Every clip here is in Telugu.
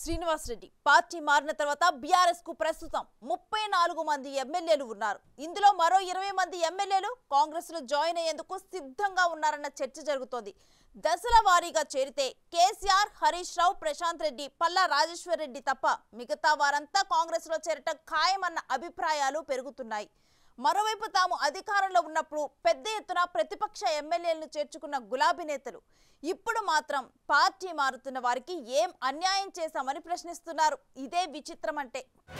శ్రీనివాస్ రెడ్డి పార్టీ మారిన తర్వాత బీఆర్ఎస్ కు ప్రస్తుతం ముప్పై నాలుగు మంది ఎమ్మెల్యేలు ఉన్నారు ఇందులో మరో ఇరవై మంది ఎమ్మెల్యేలు కాంగ్రెస్ లో జాయిన్ అయ్యేందుకు సిద్ధంగా ఉన్నారన్న చర్చ జరుగుతోంది దశల వారీగా చేరితే కేసీఆర్ హరీష్ రావు ప్రశాంత్ రెడ్డి పల్లా రాజేశ్వర్ రెడ్డి తప్ప మిగతా వారంతా కాంగ్రెస్ లో చేరటం ఖాయమన్న అభిప్రాయాలు పెరుగుతున్నాయి మరోవైపు తాము అధికారంలో ఉన్నప్పుడు పెద్ద ఎత్తున ప్రతిపక్ష ఎమ్మెల్యేలను చేర్చుకున్న గులాబీ నేతలు ఇప్పుడు మాత్రం పార్టీ మారుతున్న వారికి ఏం అన్యాయం చేశామని ప్రశ్నిస్తున్నారు ఇదే విచిత్రం అంటే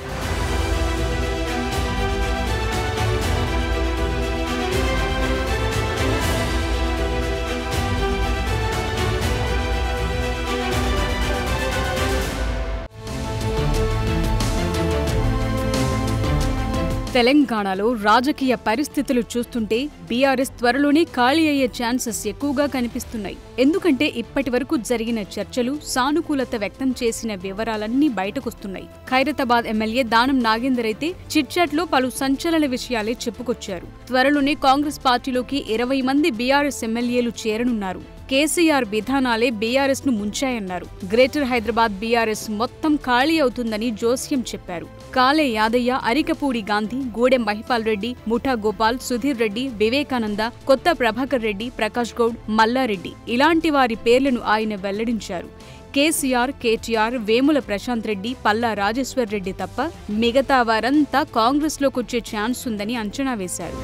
తెలంగాణలో రాజకీయ పరిస్థితులు చూస్తుంటే బీఆర్ఎస్ త్వరలోనే ఖాళీ అయ్యే ఛాన్సెస్ ఎక్కువగా కనిపిస్తున్నాయి ఎందుకంటే ఇప్పటి వరకు జరిగిన చర్చలు సానుకూలత వ్యక్తం చేసిన వివరాలన్నీ బయటకొస్తున్నాయి ఖైరతాబాద్ ఎమ్మెల్యే దానం నాగేందర్ అయితే చిట్చాట్లో పలు సంచలన విషయాలే చెప్పుకొచ్చారు త్వరలోనే కాంగ్రెస్ పార్టీలోకి ఇరవై మంది బీఆర్ఎస్ ఎమ్మెల్యేలు చేరనున్నారు కేసీఆర్ విధానాలే బీఆర్ఎస్ ను ముంచాయన్నారు గ్రేటర్ హైదరాబాద్ బీఆర్ఎస్ మొత్తం ఖాళీ అవుతుందని జోస్యం చెప్పారు కాలే యాదయ్య అరికపూడి గాంధీ గూడెం మహిపాల్ రెడ్డి ముఠా గోపాల్ సుధీర్ రెడ్డి వివేకానంద కొత్త ప్రభాకర్ రెడ్డి ప్రకాష్ గౌడ్ మల్లారెడ్డి ఇలాంటి వారి పేర్లను ఆయన వెల్లడించారు కేసీఆర్ కేటీఆర్ వేముల ప్రశాంత్ రెడ్డి పల్లా రాజేశ్వర్ రెడ్డి తప్ప మిగతా వారంతా కాంగ్రెస్లోకొచ్చే ఛాన్స్ ఉందని అంచనా వేశారు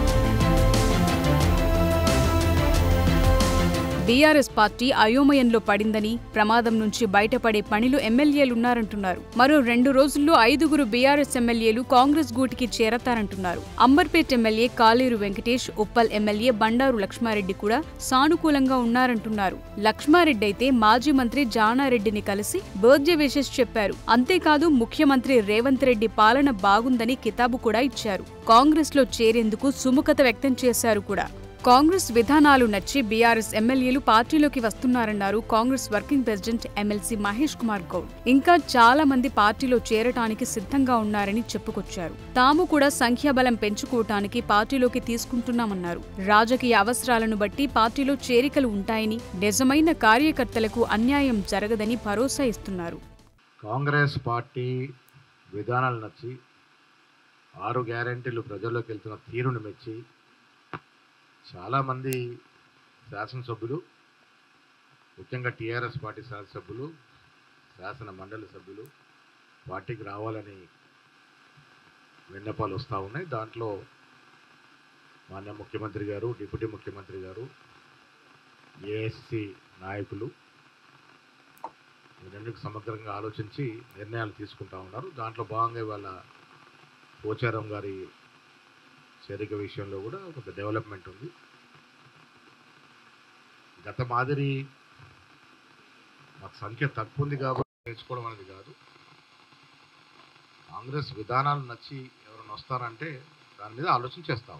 బీఆర్ఎస్ పార్టీ అయోమయంలో పడిందని ప్రమాదం నుంచి బయటపడే పనిలో ఎమ్మెల్యేలున్నారంటున్నారు మరో రెండు రోజుల్లో ఐదుగురు బీఆర్ఎస్ ఎమ్మెల్యేలు కాంగ్రెస్ గూటికి చేరతారంటున్నారు అంబర్పేట్ ఎమ్మెల్యే కాలేరు వెంకటేష్ ఉప్పల్ ఎమ్మెల్యే బండారు లక్ష్మారెడ్డి కూడా సానుకూలంగా ఉన్నారంటున్నారు లక్ష్మారెడ్డి అయితే మాజీ మంత్రి జానారెడ్డిని కలిసి బర్త్డే విషెస్ చెప్పారు అంతేకాదు ముఖ్యమంత్రి రేవంత్ రెడ్డి పాలన బాగుందని కితాబు కూడా ఇచ్చారు కాంగ్రెస్ లో చేరేందుకు సుముఖత వ్యక్తం చేశారు కూడా కాంగ్రెస్ విధానాలు నచ్చి బీఆర్ఎస్ ఎమ్మెల్యేలు పార్టీలోకి వస్తున్నారన్నారు Congress working president MLC Mahesh Kumar Goud ఇంకా చాలా మంది పార్టీలో చేరటానికి సిద్ధంగా ఉన్నారని చెప్పుకొచ్చారు తాము కూడా సంఖ్యాబలం పెంచుకోవటానికి పార్టీలోకి తీసుకుంటున్నామన్నారు రాజకీయ అవసరాలను బట్టి పార్టీలో చేరికలు ఉంటాయని నిజమైన కార్యకర్తలకు అన్యాయం జరగదని భరోసా ఇస్తున్నారు కాంగ్రెస్ పార్టీ విధానాలు నచ్చి ఆరు గ్యారెంటీలు ప్రజల్లోకి వెళ్తున్న తీరును మెచ్చి చాలామంది శాసనసభ్యులు ముఖ్యంగా టీఆర్ఎస్ పార్టీ శాసనసభ్యులు శాసన మండలి సభ్యులు పార్టీకి రావాలని విన్నపాలు వస్తూ ఉన్నాయి దాంట్లో మాన్య ముఖ్యమంత్రి గారు డిప్యూటీ ముఖ్యమంత్రి గారు ఏఎస్సి నాయకులు వీరన్నిటికి సమగ్రంగా ఆలోచించి నిర్ణయాలు తీసుకుంటా ఉన్నారు దాంట్లో భాగంగా ఇవాళ పోచారం గారి చేరిక విషయంలో కూడా కొంత డెవలప్మెంట్ ఉంది గత మాదిరి మాకు సంఖ్య తక్కువ ఉంది కాబట్టి నేర్చుకోవడం అనేది కాదు కాంగ్రెస్ విధానాలు నచ్చి ఎవరైనా వస్తారంటే దాని మీద ఆలోచన చేస్తాం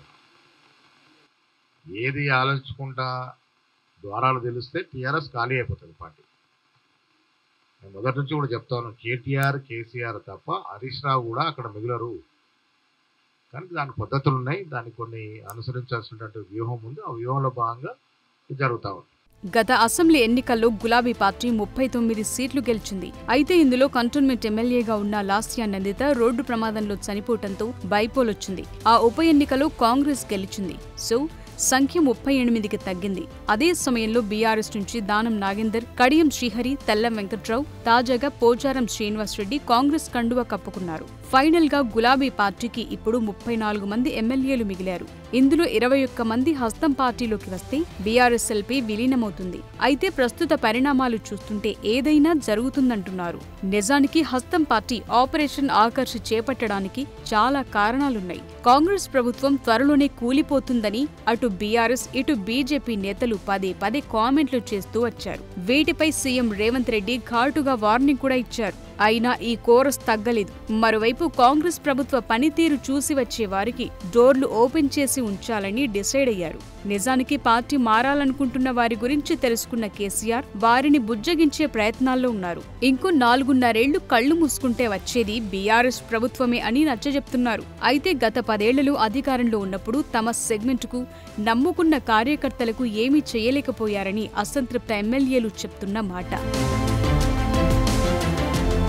ఏది ఆలోచించుకుంటా ద్వారాలు తెలిస్తే టీఆర్ఎస్ ఖాళీ అయిపోతుంది పార్టీ నేను మొదటి నుంచి కూడా చెప్తాను కేటీఆర్ కేసీఆర్ తప్ప హరీష్ రావు కూడా అక్కడ మిగిలరు కానీ దాని పద్ధతులు ఉన్నాయి దానికి కొన్ని అనుసరించాల్సినటువంటి వ్యూహం ఉంది ఆ వ్యూహంలో భాగంగా ఇది జరుగుతూ ఉంది గత అసెంబ్లీ ఎన్నికల్లో గులాబీ పార్టీ ముప్పై తొమ్మిది సీట్లు గెలిచింది అయితే ఇందులో కంటోన్మెంట్ ఎమ్మెల్యేగా ఉన్న లాస్యా నందిత రోడ్డు ప్రమాదంలో చనిపోవటంతో బైపోలొచ్చింది ఆ ఉప ఎన్నికలో కాంగ్రెస్ గెలిచింది సో సంఖ్య ముప్పై ఎనిమిదికి తగ్గింది అదే సమయంలో బీఆర్ఎస్ నుంచి దానం నాగేందర్ కడియం శ్రీహరి తెల్లం వెంకట్రావు తాజాగా పోచారం శ్రీనివాసరెడ్డి కాంగ్రెస్ కండువా కప్పుకున్నారు ఫైనల్ గా గులాబీ పార్టీకి ఇప్పుడు ముప్పై నాలుగు మంది ఎమ్మెల్యేలు మిగిలారు ఇందులో ఇరవై ఒక్క మంది హస్తం పార్టీలోకి వస్తే బీఆర్ఎస్ ఎల్పీ విలీనమవుతుంది అయితే ప్రస్తుత పరిణామాలు చూస్తుంటే ఏదైనా జరుగుతుందంటున్నారు నిజానికి హస్తం పార్టీ ఆపరేషన్ ఆకర్ష్ చేపట్టడానికి చాలా కారణాలున్నాయి కాంగ్రెస్ ప్రభుత్వం త్వరలోనే కూలిపోతుందని అటు బీఆర్ఎస్ ఇటు బీజేపీ నేతలు పదే పదే కామెంట్లు చేస్తూ వచ్చారు వీటిపై సీఎం రేవంత్ రెడ్డి ఘాటుగా వార్నింగ్ కూడా ఇచ్చారు అయినా ఈ కోరస్ తగ్గలేదు మరోవైపు కాంగ్రెస్ ప్రభుత్వ పనితీరు చూసి వచ్చే వారికి డోర్లు ఓపెన్ చేసి ఉంచాలని డిసైడ్ అయ్యారు నిజానికి పార్టీ మారాలనుకుంటున్న వారి గురించి తెలుసుకున్న కేసీఆర్ వారిని బుజ్జగించే ప్రయత్నాల్లో ఉన్నారు ఇంకో నాలుగున్నరేళ్లు కళ్లు మూసుకుంటే వచ్చేది బీఆర్ఎస్ ప్రభుత్వమే అని నచ్చజెప్తున్నారు అయితే గత పదేళ్లలో అధికారంలో ఉన్నప్పుడు తమ సెగ్మెంట్కు నమ్ముకున్న కార్యకర్తలకు ఏమీ చేయలేకపోయారని అసంతృప్త ఎమ్మెల్యేలు చెప్తున్న మాట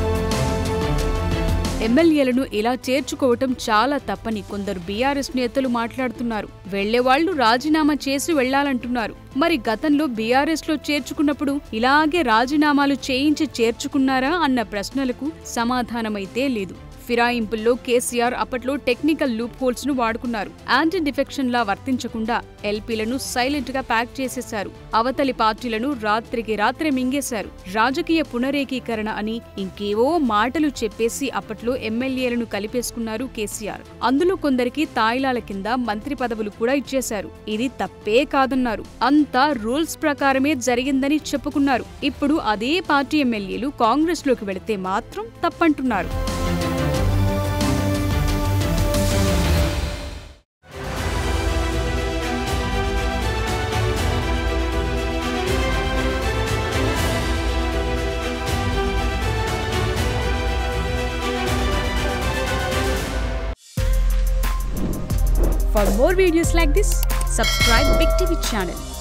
ఎమ్మెల్యేలను ఇలా చేర్చుకోవటం చాలా తప్పని కొందరు బీఆర్ఎస్ నేతలు మాట్లాడుతున్నారు వెళ్లేవాళ్లు రాజీనామా చేసి వెళ్లాలంటున్నారు మరి గతంలో బీఆర్ఎస్ లో చేర్చుకున్నప్పుడు ఇలాగే రాజీనామాలు చేయించి చేర్చుకున్నారా అన్న ప్రశ్నలకు సమాధానమైతే లేదు ఫిరాయింపుల్లో కేసీఆర్ అప్పట్లో టెక్నికల్ లూప్ హోల్స్ ను వాడుకున్నారు యాంటీ డిఫెక్షన్ లా వర్తించకుండా ఎల్పీలను సైలెంట్ గా ప్యాక్ చేసేశారు అవతలి పార్టీలను రాత్రికి రాత్రే మింగేశారు రాజకీయ పునరేకీకరణ అని ఇంకేవో మాటలు చెప్పేసి అప్పట్లో ఎమ్మెల్యేలను కలిపేసుకున్నారు కేసీఆర్ అందులో కొందరికి తాయిలాల కింద మంత్రి పదవులు కూడా ఇచ్చేశారు ఇది తప్పే కాదన్నారు అంతా రూల్స్ ప్రకారమే జరిగిందని చెప్పుకున్నారు ఇప్పుడు అదే పార్టీ ఎమ్మెల్యేలు కాంగ్రెస్ లోకి వెళితే మాత్రం తప్పంటున్నారు For more videos like this, subscribe Big TV channel